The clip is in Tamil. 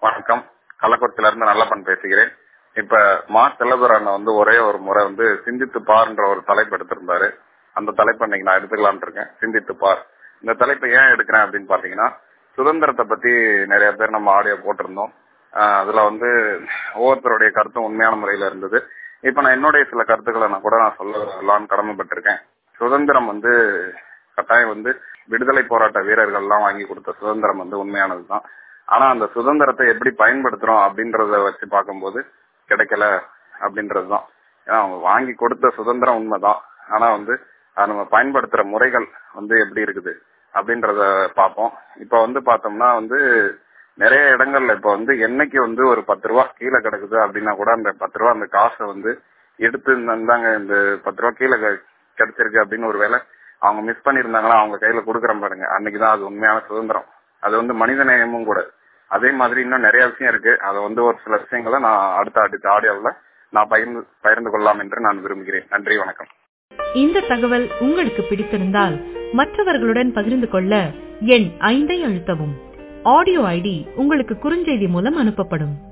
வணக்கம் கள்ளக்குறிச்சியில இருந்து நல்லப்பன் பேசுகிறேன் இப்ப மா செல்லதுரன் வந்து ஒரே ஒரு முறை வந்து சிந்தித்து பாருன்ற ஒரு தலைப்பு எடுத்திருந்தாரு அந்த தலைப்பை இன்னைக்கு நான் எடுத்துக்கலாம்னு இருக்கேன் சிந்தித்து பார் இந்த தலைப்பை ஏன் எடுக்கிறேன் அப்படின்னு பாத்தீங்கன்னா சுதந்திரத்தை பத்தி நிறைய பேர் நம்ம ஆடியோ போட்டிருந்தோம் ஆஹ் அதுல வந்து ஒவ்வொருத்தருடைய கருத்தும் உண்மையான முறையில இருந்தது இப்ப நான் என்னுடைய சில கருத்துக்களை நான் கூட நான் சொல்லலாம்னு கடமைப்பட்டிருக்கேன் சுதந்திரம் வந்து கட்டாயம் வந்து விடுதலை போராட்ட வீரர்கள் எல்லாம் வாங்கி கொடுத்த சுதந்திரம் வந்து உண்மையானதுதான் ஆனா அந்த சுதந்திரத்தை எப்படி பயன்படுத்துறோம் அப்படின்றத வச்சு பார்க்கும்போது கிடைக்கல அப்படின்றதுதான் ஏன்னா அவங்க வாங்கி கொடுத்த சுதந்திரம் உண்மைதான் ஆனா வந்து அதை நம்ம பயன்படுத்துற முறைகள் வந்து எப்படி இருக்குது அப்படின்றத பார்ப்போம் இப்ப வந்து பார்த்தோம்னா வந்து நிறைய இடங்கள்ல இப்ப வந்து என்னைக்கு வந்து ஒரு பத்து ரூபா கீழே கிடக்குது அப்படின்னா கூட அந்த பத்து ரூபா அந்த காசை வந்து எடுத்து இந்தாங்க இந்த பத்து ரூபா கீழே கிடைச்சிருக்கு அப்படின்னு ஒரு வேலை அவங்க மிஸ் பண்ணிருந்தாங்களா அவங்க கையில கொடுக்குறேன் பாருங்க அன்னைக்குதான் அது உண்மையான சுதந்திரம் அது வந்து மனித நேயமும் கூட அதே மாதிரி இன்னும் நிறைய விஷயம் இருக்கு அதை வந்து ஒரு சில விஷயங்களை நான் அடுத்த அடுத்த ஆடியோவில் நான் பகிர்ந்து பகிர்ந்து கொள்ளலாம் என்று நான் விரும்புகிறேன் நன்றி வணக்கம் இந்த தகவல் உங்களுக்கு பிடித்திருந்தால் மற்றவர்களுடன் பகிர்ந்து கொள்ள எண் ஐந்தை அழுத்தவும் ஆடியோ ஐடி உங்களுக்கு குறுஞ்செய்தி மூலம் அனுப்பப்படும்